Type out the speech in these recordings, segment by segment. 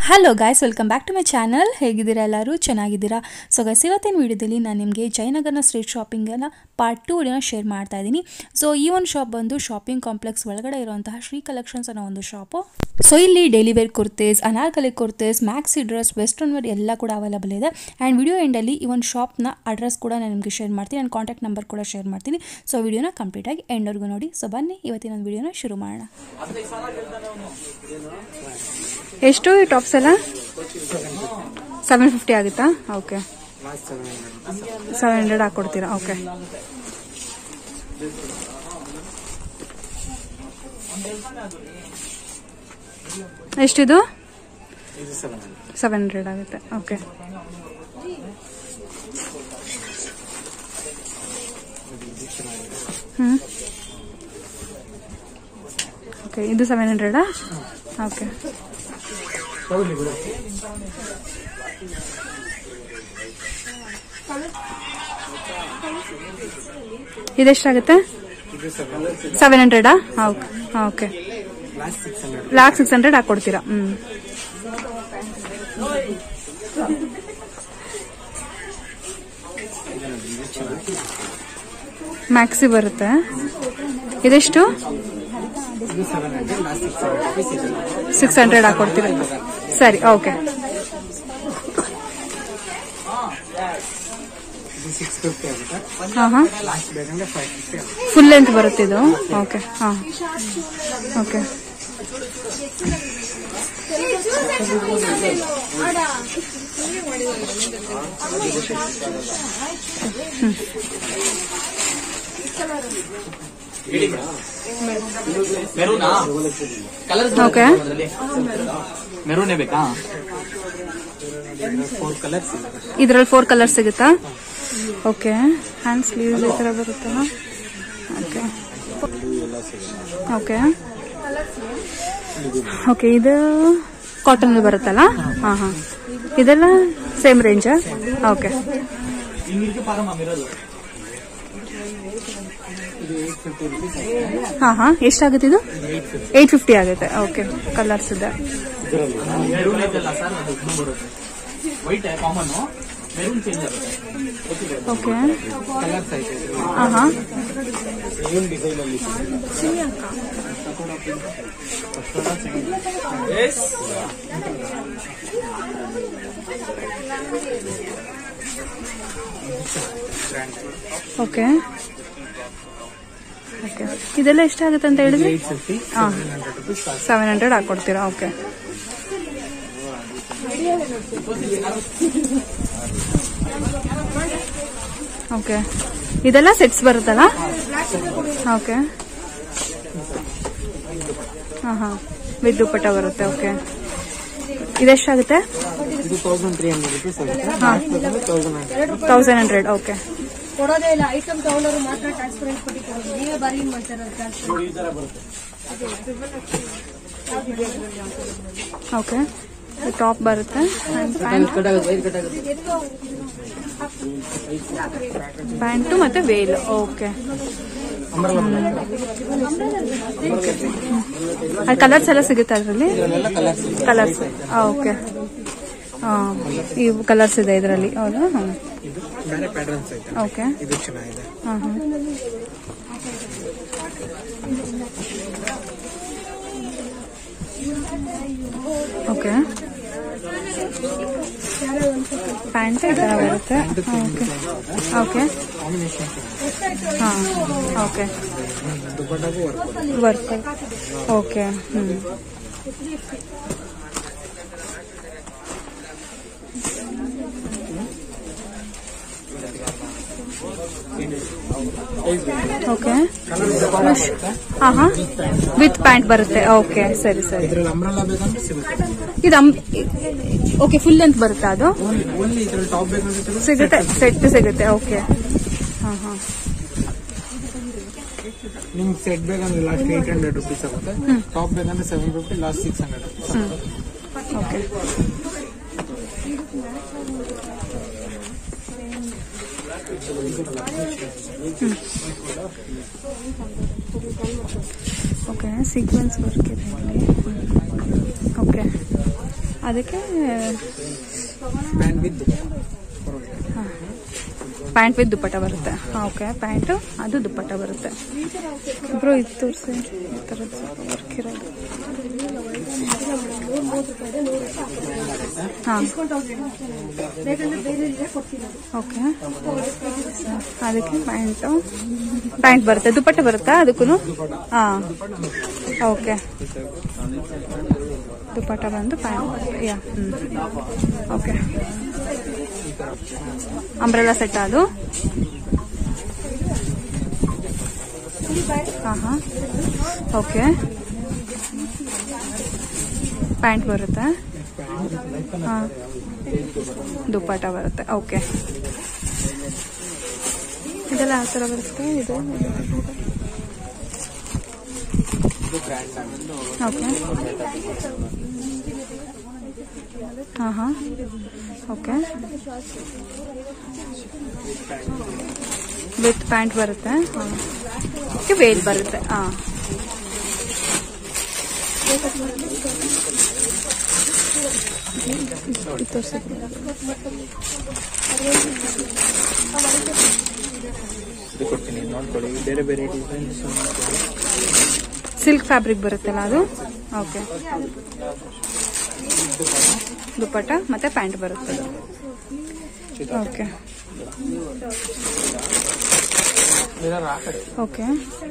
Hello guys welcome back to my channel ಹೇಗಿದ್ದೀರಾ ಎಲ್ಲರೂ ಚೆನ್ನಾಗಿದ್ದೀರಾ ಸೊ ಗೈಸ್ ಇವತ್ತಿನ ವಿಡಿಯೋದಲ್ಲಿ ನಾನು ನಿಮಗೆ ಜಯನಗರನ ಸ್ಟ್ರೀಟ್ ಶಾಪಿಂಗನ್ನು ಪಾರ್ಟ್ ಟು ವಿಡಿಯೋನ ಶೇರ್ ಮಾಡ್ತಾ ಇದ್ದೀನಿ ಸೊ ಈ ಒಂದು ಶಾಪ್ ಬಂದು ಶಾಪಿಂಗ್ ಕಾಂಪ್ಲೆಕ್ಸ್ ಒಳಗಡೆ ಇರುವಂತಹ ಶ್ರೀ ಕಲೆಕ್ಷನ್ಸ್ ಅನ್ನೋ ಒಂದು ಶಾಪು ಸೊ ಇಲ್ಲಿ daily wear kurtis Anarkali kurtis maxi dress western wear ಎಲ್ಲ ಕೂಡ ಅವೈಲಬಲ್ ಇದೆ ಆ್ಯಂಡ್ ವಿಡಿಯೋ ಎಂಡಲ್ಲಿ ಈ ಒಂದು ಶಾಪ್ನ ಅಡ್ರೆಸ್ ಕೂಡ ನಾನು ನಿಮಗೆ ಶೇರ್ ಮಾಡ್ತೀನಿ ಆ್ಯಂಡ್ ಕಾಂಟ್ಯಾಕ್ಟ್ ನಂಬರ್ ಕೂಡ ಶೇರ್ ಮಾಡ್ತೀನಿ ಸೊ ವಿಡಿಯೋನ ಕಂಪ್ಲೀಟಾಗಿ ಎಂಡ್ವರೆಗೂ ನೋಡಿ ಸೊ ಬನ್ನಿ ಇವತ್ತಿನ ಒಂದು ವಿಡಿಯೋನ ಶುರು ಮಾಡೋಣ ಎಷ್ಟು ಈ ಟಾಪ್ಸ್ ಎಲ್ಲ ಸೆವೆನ್ ಫಿಫ್ಟಿ ಆಗುತ್ತಾ ಓಕೆ ಸೆವೆನ್ ಹಂಡ್ರೆಡ್ ಹಾಕೊಡ್ತೀರಾ ಓಕೆ ಎಷ್ಟಿದು ಸೆವೆನ್ ಹಂಡ್ರೆಡ್ ಆಗುತ್ತೆ ಓಕೆ ಹ್ಞೂ ಓಕೆ ಇದು ಸೆವೆನ್ ಹಂಡ್ರೆಡಾ ಓಕೆ ಇದೆಷ್ಟಾಗುತ್ತೆ ಸೆವೆನ್ ಹಂಡ್ರೆಡಾ ಓಕೆ ಓಕೆ ಲ್ಯಾಕ್ ಸಿಕ್ಸ್ ಹಂಡ್ರೆಡ್ ಹಾಕೊಡ್ತೀರಾ ಹ್ಮ್ ಮ್ಯಾಕ್ಸಿ ಬರುತ್ತೆ ಇದೆಷ್ಟು ಸಿಕ್ಸ್ ಹಂಡ್ರೆಡ್ ಹಾಕೊಡ್ತೀರಾ ಸರಿ ಓಕೆ ಸಿಕ್ಸ್ ಫಿಫ್ಟಿ ಆಗುತ್ತೆ ಹಾ ಹಾ ಲಾಸ್ಟ್ ಬೇಕಂದ್ರೆ ಫೈವ್ ಫಿಫ್ಟಿ ಆಗುತ್ತೆ ಫುಲ್ ಲೆಂತ್ ಬರುತ್ತೆ ಇದು ಓಕೆ ಹಾ ಓಕೆ ಮೆರೂನಾ ಕಲರ್ಸ್ ಓಕೆ ಮೆರೂನೇ ಬೇಕಾ ಫೋರ್ ಕಲರ್ಸ್ ಇದೆ ಇದ್ರಲ್ಲಿ ಫೋರ್ ಕಲರ್ ಸಿಗುತ್ತಾ ಓಕೆ ಹ್ಯಾಂಡ್ ಸ್ಲೀವ್ಸ್ ಈ ಥರ ಬರುತ್ತಲ್ಲ ಓಕೆ ಓಕೆ ಓಕೆ ಇದು ಕಾಟನ್ ಬರುತ್ತಲ್ಲ ಹಾಂ ಹಾಂ ಇದೆಲ್ಲ ಸೇಮ್ ರೇಂಜ್ ಓಕೆ ಇಂಗ್ಲಿಷ್ ಪಾರಮ್ಮ ಮಿರೋದು ಹಾಂ ಹಾಂ ಎಷ್ಟಾಗುತ್ತೆ ಇದು ಏಯ್ಟ್ ಫಿಫ್ಟಿ ಆಗುತ್ತೆ ಓಕೆ ಕಲರ್ಸ್ ಇದೆ ಮೆರೂನ್ ಐತಲ್ಲ ಸರ್ ಅದು ಬ್ಲೂ ಬರುತ್ತೆ ವೈಟ್ ಕಾಮನ್ ಮೆರೂನ್ ಚೇಂಜ್ ಆಗುತ್ತೆ ಓಕೆ ಕಲರ್ಸ್ ಐತೆ ಹಾಂ ಹಾಂ ಏನು ಡಿಸೈನ್ ಅಲ್ಲಿ ಓಕೆ ಓಕೆ ಇದೆಲ್ಲ ಎಷ್ಟಾಗುತ್ತೆ ಅಂತ ಹೇಳಿದ್ರಿ ಏಟ್ ಫಿಫ್ಟಿ ಹಾಂ ಹಂಡ್ರೆಡ್ ರುಪೀಸ್ ಸೆವೆನ್ ಹಂಡ್ರೆಡ್ ಹಾಕೊಡ್ತೀರಾ ಓಕೆ ಓಕೆ ಇದೆಲ್ಲ ಸೆಟ್ಸ್ ಬರುತ್ತಲ್ಲ ಓಕೆ ಹಾಂ ಹಾಂ ವಿತ್ ದುಪ್ಪಟ್ಟ ಬರುತ್ತೆ ಓಕೆ ಇದೆಷ್ಟಾಗುತ್ತೆ ಇದು ತೌಸಂಡ್ ತ್ರೀ ಹಂಡ್ರೆಡ್ ರುಪೀಸ್ ಆಗುತ್ತೆ ಹಾಂ ಬೇಕಂದ್ರೆ thousand hundred thousand hundred okay ಕೊಡೋದೇ ಇಲ್ಲ ಐಟಮ್ ತಗೊಳ್ಳೋರು ಮಾತ್ರ ಟ್ರಾನ್ಸ್ಪರೆಂಟ್ ಕೊಟ್ಟು ಕೊಡೋದು ನೀವೇ ಬಾರಿ ಮಾಡ್ತಾರೆ ಟ್ರಾನ್ಸ್ಪರೆಂಟ್ ಓಕೆ ಟಾಪ್ ಬರುತ್ತೆ ಪ್ಯಾಂಟ್ ಪ್ಯಾಂಟು ಮತ್ತೆ ವೇಲ್ ಓಕೆ ಕಲರ್ಸ್ ಎಲ್ಲ ಸಿಗುತ್ತೆ ಅದರಲ್ಲಿ ಇದರಲ್ಲೆಲ್ಲ ಕಲರ್ಸ್ ಇದೆ ಕಲರ್ಸ್ ಓಕೆ ಈ ಕಲರ್ಸ್ ಇದೆ ಇದರಲ್ಲಿ ಹೌದಾ ಹಾಂ ಇದು ಬೇರೆ ಪ್ಯಾಟರ್ನ್ಸ್ ಐತೆ ಓಕೆ ಇದು ಚೆನ್ನಾಗಿದೆ ಹಾಂ ಹಾಂ ಓಕೆ ಪ್ಯಾಂಟ್ ಈ ಥರ ಬರುತ್ತೆ ಓಕೆ ಓಕೆ ಕಾಂಬಿನೇಷನ್ ಹಾಂ ಓಕೆ ದುಪ್ಪಟ್ಟಾಗೂ ವರ್ಕ್ ವರ್ಕ್ ಓಕೆ ಹ್ಞೂ ಓಕೆ ಹಾಂ ಹಾಂ ವಿತ್ ಪ್ಯಾಂಟ್ ಬರುತ್ತೆ ಓಕೆ ಸರಿ ಸರಿ ಇದ್ರಲ್ಲಿ ಅಂಬ್ರೆಲ್ಲ ಬೇಕಂದ್ರೆ ಸಿಗುತ್ತೆ ಇದು ಓಕೆ ಫುಲ್ ಲೆಂತ್ ಬರುತ್ತಾ ಅದು ಓನ್ಲಿ ಇದ್ರಲ್ಲಿ ಟಾಪ್ ಬೇಕಂದ್ರೆ ಸಿಗುತ್ತೆ ಸೆಟ್ ಸಿಗುತ್ತೆ ಓಕೆ ಹಾಂ ಹಾಂ ನಿಮ್ಗೆ ಸೆಟ್ ಬೇಕಂದ್ರೆ ಲಾಸ್ಟ್ ಏಟ್ ಹಂಡ್ರೆಡ್ ರುಪೀಸ್ ಆಗುತ್ತೆ ಟಾಪ್ ಬೇಕಂದ್ರೆ seven fifty last six hundred rupees okay okay sequence work ಇದೆ ಇಲ್ಲಿ ಓಕೆ ಅದಕ್ಕೆ ಪ್ಯಾಂಟ್ ಬಿದ್ದು ಪ್ಯಾಂಟ್ ವಿತ್ ದುಪ್ಪಟ್ಟ ಬರುತ್ತೆ ಓಕೆ ಪ್ಯಾಂಟು ಅದು ದುಪ್ಪಟ್ಟ ಬರುತ್ತೆ ಇಬ್ರು ಇದು ತೋರಿಸಿ ಈ ಥರದ್ದು ವರ್ಕ್ ಇರೋದು ಹಾಂ ಬೇಕಂದ್ರೆ ಬೇರೆ ಇದೆ ಕೊಡ್ತೀನಿ ಅದು. ಓಕೆ ಅದಕ್ಕೆ ಪ್ಯಾಂಟು ಪ್ಯಾಂಟ್ ಬರುತ್ತೆ ದುಪ್ಪಟ್ಟ ಬರುತ್ತಾ ಅದಕ್ಕೂ ಹಾಂ ಓಕೆ ದುಪ್ಪಟ್ಟ ಬಂದು ಪ್ಯಾಂಟ್ ಯಾ ಹ್ಞೂ ಓಕೆ ಅಂಬ್ರೆಲಾ ಸೆಟ್ ಅದು ಹಾಂ ಹಾಂ ಓಕೆ ಪ್ಯಾಂಟ್ ಬರುತ್ತೆ ಹಾಂ ದುಪ್ಪಟ್ಟ ಬರುತ್ತೆ ಓಕೆ ಇದೆಲ್ಲ ಯಾವ ಥರ ಬರುತ್ತೆ ಇದು ಇದು ಬ್ರ್ಯಾಂಡ್ ಆಗಿದ್ದು ಓಕೆ ಹಾಂ ಹಾಂ ಓಕೆ ವಿತ್ ಪ್ಯಾಂಟ್ ಬರುತ್ತೆ ಹಾಂ ಓಕೆ ವೇಲ್ ಬರುತ್ತೆ ಹಾಂ ಇದು ಕೊಡ್ತೀನಿ ನೋಡ್ಕೊಳ್ಳಿ ಬೇರೆ ಬೇರೆ ಡಿಸೈನ್ಸ್ ಸಿಲ್ಕ್ ಫ್ಯಾಬ್ರಿಕ್ ಬರುತ್ತಲ್ಲ ಅದು ಓಕೆ ದುಪ್ಪಟ್ಟ ಮತ್ತೆ ಪ್ಯಾಂಟ್ ಬರುತ್ತೆ ಓಕೆ ಇದರ ಆ ಕಡೆ ಓಕೆ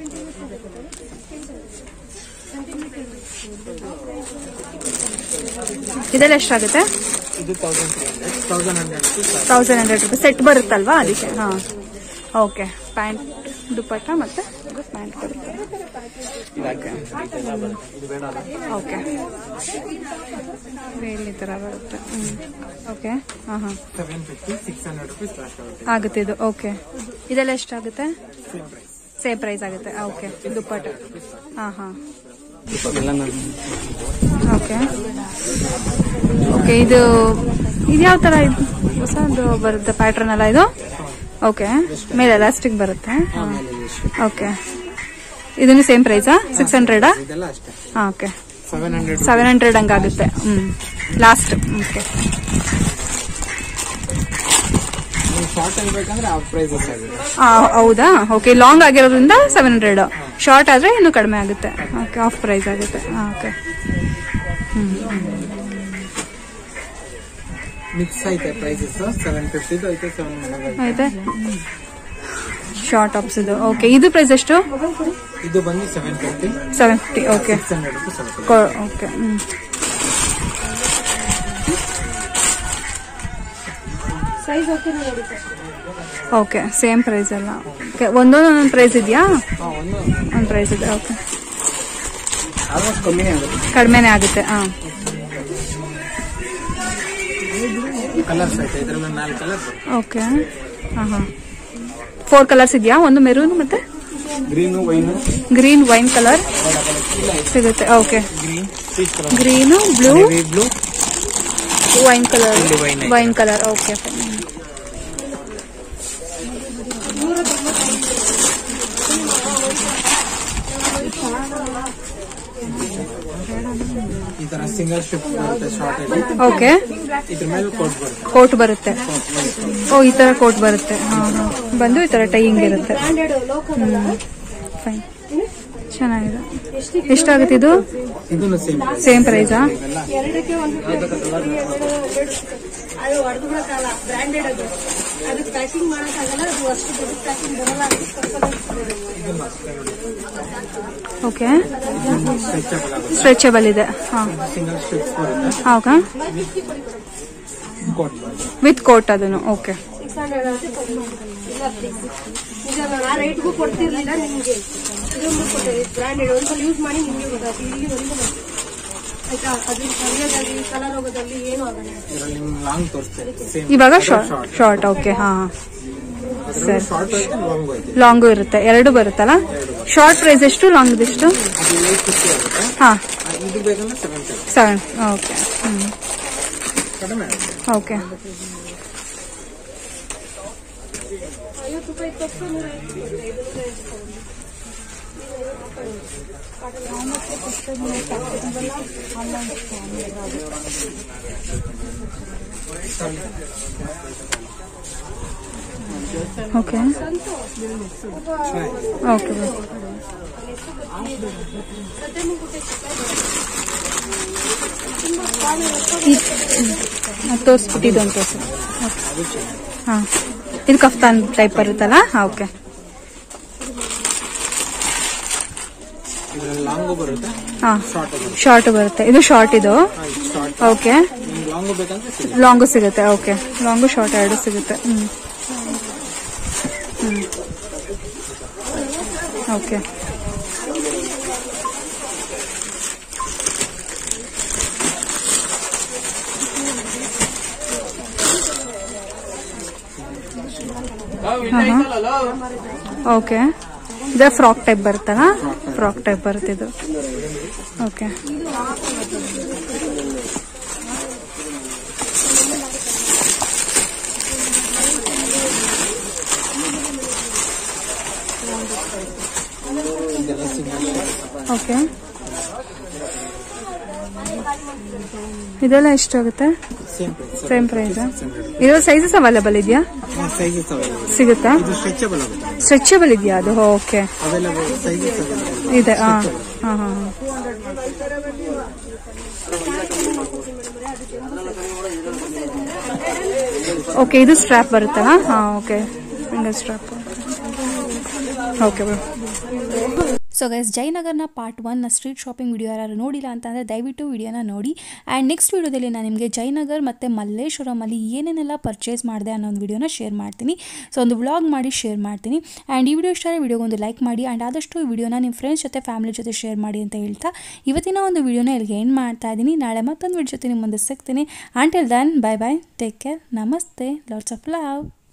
ಇದೆಲ್ಲ ಎಷ್ಟಾಗುತ್ತೆ ಇದು thousand three hundred thousand hundred rupees thousand hundred rupees set ಬರುತ್ತಲ್ವಾ ಅದಕ್ಕೆ ಹಾಂ ಓಕೆ ಪ್ಯಾಂಟ್ ದುಪ್ಪಟ್ಟ ಮತ್ತೆ ಪ್ಯಾಂಟ್ ಬರುತ್ತೆ ಇದು ಬೇಡ ಅಲ್ಲ ಓಕೆ ವೇಲ್ ಈ ಥರ ಬರುತ್ತೆ ಹ್ಞೂ ಓಕೆ ಹಾಂ ಹಾಂ seven fifty six hundred rupees last ಆಗುತ್ತೆ ಆಗುತ್ತೆ ಇದು ಓಕೆ ಇದೆಲ್ಲ ಎಷ್ಟಾಗುತ್ತೆ ಸೇಮ್ ಪ್ರೈಸ್ ಸೇಮ್ ಪ್ರೈಸ್ ಆಗುತ್ತೆ ಓಕೆ ದುಪ್ಪಟ್ಟ ಹಾಂ ಹಾಂ ಎಲ್ಲ ನಾನು ಓಕೆ ಓಕೆ ಇದು ಇದು ಯಾವ ಥರ ಇದು ಹೊಸದು ಬರುತ್ತೆ ಪ್ಯಾಟ್ರನ್ ಎಲ್ಲ ಇದು ಓಕೆ ಮೇಲೆ ಎಲಾಸ್ಟಿಕ್ ಬರುತ್ತೆ ಓಕೆ ಇದನ್ನು ಸೇಮ್ ಪ್ರೈಸಾ ಸಿಕ್ಸ್ ಹಂಡ್ರೆಡಾ ಇದೆಲ್ಲ ಅಷ್ಟೇ ಹಾಂ okay seven hundred seven hundred ಹಂಗಾಗುತ್ತೆ ಹ್ಞೂ ಲಾಸ್ಟ್ ಓಕೆ ನೀವು ಶಾರ್ಟ್ ಇರ್ಬೇಕಂದ್ರೆ ಆ ಪ್ರೈಸ್ ಆಗುತ್ತೆ ಹೌದಾ ಓಕೆ ಲಾಂಗ್ ಆಗಿರೋದ್ರಿಂದ ಸೆವೆನ್ ಹಂಡ್ರೆಡ್ ಶಾರ್ಟ್ ಆದರೆ ಇನ್ನೂ ಕಡಿಮೆ ಆಗುತ್ತೆ ಓಕೆ ಆಫ್ ಪ್ರೈಸ್ ಆಗುತ್ತೆ ಹಾಂ ಓಕೆ ಮಿಕ್ಸ್ ಐತೆ ಪ್ರೈಸಸ್ ಸೆವೆನ್ ಫಿಫ್ಟಿದು ಐತೆ ಸೆವೆನ್ ಹಂಡ್ರೆಡ್ ಆಯ್ತಾ ಶಾರ್ಟ್ ಟಾಪ್ಸ್ ಇದು ಓಕೆ ಇದು ಪ್ರೈಸ್ ಎಷ್ಟು ಇದು ಬಂದು seven fifty seven fifty okay six hundred rupees ಆಗುತ್ತೆ ಓಕೆ ಹ್ಞೂ ಸೈಜ್ ಓಕೆ ನೋಡಿ ಸರ್ ಓಕೆ ಸೇಮ್ ಪ್ರೈಸ್ ಅಲ್ಲ ಓಕೆ ಒಂದೊಂದೊಂದು ಪ್ರೈಸ್ ಇದೆಯಾ ಹಾಂ ಒಂದು ಒಂದು ಪ್ರೈಸ್ ಇದೆ ಓಕೆ ಆಲ್ಮೋಸ್ಟ್ ಕಮ್ಮಿನೇ ಆಗುತ್ತೆ ಕಡಿಮೆನೇ ಆಗುತ್ತೆ ಹಾಂ ಕಲರ್ಸ್ ಐತೆ ಇದ್ರಲ್ಲಿ ನಾಲ್ಕು ಕಲರ್ಸ್ ಓಕೆ ಹಾಂ ಹಾಂ ಫೋರ್ ಕಲರ್ಸ್ ಇದೆಯಾ ಒಂದು ಮೆರೂನ್ ಮತ್ತೆ green wine green wine colour ಸಿಗುತ್ತೆ okay green peach colour green blue navy blue wine colour ಇಲ್ಲಿ wine ಐತೆ. ವೈನ್ ಕಲರ್ ಓಕೆ ಈ ತರ ಸಿಂಗಲ್ ಸ್ಟ್ರಿಪ್ ಬರುತ್ತೆ ಶಾರ್ಟ್ ಅಲ್ಲಿ ಓಕೆ ಇದ್ರ ಮೇಲೆ ಕೋಟ್ ಬರುತ್ತೆ ಕೋಟ್ ಬರುತ್ತೆ ಓ ಈ ತರ ಕೋಟ್ ಬರುತ್ತೆ ಹಾಂ ಹಾಂ ಬಂದು ಈ ತರ ಟೈಯಿಂಗ್ ಇರುತ್ತೆ ಬ್ರಾಂಡೆಡ್ ಲೋಕಲ್ ಅಲ್ಲ ಫೈನ್ ಚೆನ್ನಾಗಿದೆ ಎಷ್ಟಾಗುತ್ತೆ ಇದು ಇದನ್ನು ಸೇಮ್ ಸೇಮ್ ಪ್ರೈಸಾ ಇವೆಲ್ಲ ಎರಡಕ್ಕೆ ಒಂದು ಅದು ಹೊಡೆದು ಬಿಡಕ್ಕಾಗಲ್ಲ ಬ್ರಾಂಡೆಡ್ ಅದು ಅದಕ್ಕೆ ಪ್ಯಾಕಿಂಗ್ ಮಾಡಕ್ಕಾಗಲ್ಲ ಅದು ಅಷ್ಟು ದೊಡ್ಡ ಪ್ಯಾಕಿಂಗ್ ಬರಲ್ಲ ಓಕೆ ಸ್ಟ್ರೆಚಬಲ್ ಆಗುತ್ತೆ ಸ್ಟ್ರೆಚಬಲ್ ಇದೆ ಹಾಂ ಸಿಂಗಲ್ ಸ್ಟ್ರಿಪ್ಸ್ ಬರುತ್ತೆ ಹೌದಾ ಕೋಟ್ ಬರುತ್ತೆ ವಿತ್ ಕೋಟ್ ಅದನ್ನು ಓಕೆ ಸಿಕ್ಸ್ ಹಂಡ್ರೆಡ್ ಅಂತ ಈಗ ನಾನು ಆ ರೇಟ್ಗೂ ಕೊಡ್ತಿರ್ಲಿಲ್ಲ ನಿಮಗೆ ಇದೊಂದು ಕೊಟ್ಟೆ ಬ್ರಾಂಡೆಡ್ ಒಂದ್ಸಲ ಯೂಸ್ ಮಾಡಿ ನಿಮಗೆ ಗೊತ್ತಾಗುತ್ತೆ ಇಲ್ಲಿವರೆಗೂ ನಾನು ಆಯ್ತಾ ಅದ್ರ ಸಮಯದಲ್ಲಿ ಕಲರ್ ಹೋಗೋದಲ್ಲಿ ಏನೂ ಆಗಲ್ಲ ಇದರಲ್ಲಿ ನಿಮ್ಗೆ ಲಾಂಗ್ ತೋರಿಸ್ತೇನೆ ಸೇಮ್ ಇವಾಗ ಶಾರ್ಟ್ ಶಾರ್ಟ್ ಓಕೆ ಹಾಂ ಸರಿ ಶಾರ್ಟ್ ಐತೆ ಲಾಂಗ್ ಐತೆ ಲಾಂಗು ಇರುತ್ತೆ ಎರಡು ಬರುತ್ತಲ್ಲ ಶಾರ್ಟ್ ಪ್ರೈಸ್ ಎಷ್ಟು ಲಾಂಗ್ ಎಷ್ಟು ಅದು ಏಟ್ ಫಿಫ್ಟಿ ಆಗುತ್ತೆ ಹಾಂ ಆ, ಇದು ಬೇಕಂದ್ರೆ ಸೆವೆನ್ ಫಿಫ್ಟಿ ಸೆವೆನ್ ಓಕೆ ಹ್ಞೂ ಕಡಿಮೆ ಆಗುತ್ತೆ ಓಕೆ ಐವತ್ತು ರೂಪಾಯಿ ಇಪ್ಪತ್ತು ನೂರ ಐವತ್ತು ಓಕೆ ಓಕೆ ತೋರಿಸ್ಬಿಟ್ಟಿದ್ದು ಅಂತ ಸರ್ ಹಾಂ ಇದು ಕಫ್ತಾನ್ ಟೈಪ್ ಬರುತ್ತಲ್ಲ ಹಾಂ ಓಕೆ ಇದ್ರಲ್ಲಿ ಲಾಂಗು ಬರುತ್ತೆ ಹಾಂ ಶಾರ್ಟ್ ಬರುತ್ತೆ ಶಾರ್ಟ್ ಬರುತ್ತೆ ಇದು ಶಾರ್ಟ್ ಇದು ಶಾರ್ಟ್ ಓಕೆ ನಿಮ್ಗೆ ಲಾಂಗು ಬೇಕಂದ್ರೆ ಸಿಗುತ್ತೆ ಲಾಂಗು ಸಿಗುತ್ತೆ ಓಕೆ ಲಾಂಗು ಶಾರ್ಟ್ ಎರಡು ಸಿಗುತ್ತೆ ಹ್ಞೂ ಹ್ಞೂ ಓಕೆ ಓಕೆ ಇದು ಫ್ರಾಕ್ ಟೈಪ್ ಬರುತ್ತಲ್ಲ ಫ್ರಾಕ್ ಟೈಪ್ ಬರುತ್ತೆ ಇದು ಓಕೆ ಓಕೆ ಇದೆಲ್ಲ ಎಷ್ಟಾಗುತ್ತೆ ಸೇಮ್ ಪ್ರೈಸ್ ಸೇಮ್ ಪ್ರೈಸ್ ಇದು ಸೈಜಸ್ ಅವೈಲೇಬಲ್ ಇದೆಯಾ ಸೈಜಸ್ ಅವೈಲೇಬಲ್ ಸಿಗುತ್ತಾ ಇದು ಸ್ಟ್ರೆಚಬಲ್ ಆಗುತ್ತೆ ಸ್ಟ್ರೆಚಬಲ್ ಇದೆಯಾ ಅದು ಓಕೆ ಅವೈಲೇಬಲ್ ಸೈಜಸ್ ಅವೈಲೇಬಲ್ ಇದೆ ಹಾಂ ಹಾಂ ಹಾಂ ಓಕೆ ಇದು ಸ್ಟ್ರಾಪ್ ಬರುತ್ತಲ್ಲ ಹಾಂ okay finger strap okay bro so guys ಜಯನಗರ್ನ ಪಾರ್ಟ್ ಒನ್ನ ಸ್ಟ್ರೀಟ್ ಶಾಪಿಂಗ್ ವಿಡಿಯೋ ಯಾರು ನೋಡಿಲ್ಲ ಅಂತಂದರೆ ದಯವಿಟ್ಟು ವಿಡಿಯೋನ ನೋಡಿ ಆ್ಯಂಡ್ ನೆಕ್ಸ್ಟ್ ವಿಡಿಯೋದಲ್ಲಿ ನಾನು ನಿಮಗೆ ಜಯನಗರ್ ಮತ್ತು ಮಲ್ಲೇಶ್ವರಮಲ್ಲಿ ಏನೇನೆಲ್ಲ ಪರ್ಚೇಸ್ ಮಾಡಿದೆ ಅನ್ನೋ ಒಂದು ವಿಡಿಯೋನ ಶೇರ್ ಮಾಡ್ತೀನಿ ಸೊ ಒಂದು ವ್ಲಾಗ್ ಮಾಡಿ ಶೇರ್ ಮಾಡ್ತೀನಿ ಆ್ಯಂಡ್ ಈ ವಿಡಿಯೋ ಇಷ್ಟ ವಿಡಿಯೋಗೊಂದು ಲೈಕ್ ಮಾಡಿ ಆ್ಯಂಡ್ ಆದಷ್ಟು ಈ ವಿಡಿಯೋನ ನಿಮ್ಮ ಫ್ರೆಂಡ್ಸ್ ಜೊತೆ ಫ್ಯಾಮಿಲಿ ಜೊತೆ ಶೇರ್ ಮಾಡಿ ಅಂತ ಹೇಳ್ತಾ ಇವತ್ತಿನ ಒಂದು ವಿಡಿಯೋನ ಇಲ್ಲಿಗೆ ಏನು ಮಾಡ್ತಾ ಇದ್ದೀನಿ ನಾಳೆ ಮತ್ತೊಂದು ವಿಡಿಯೋ ಜೊತೆ ನಿಮ್ಮ ಮುಂದೆ ಸಿಗ್ತೀನಿ until then bye bye take care ನಮಸ್ತೆ ಲಾಟ್ಸ್ ಆಫ್ ಲವ್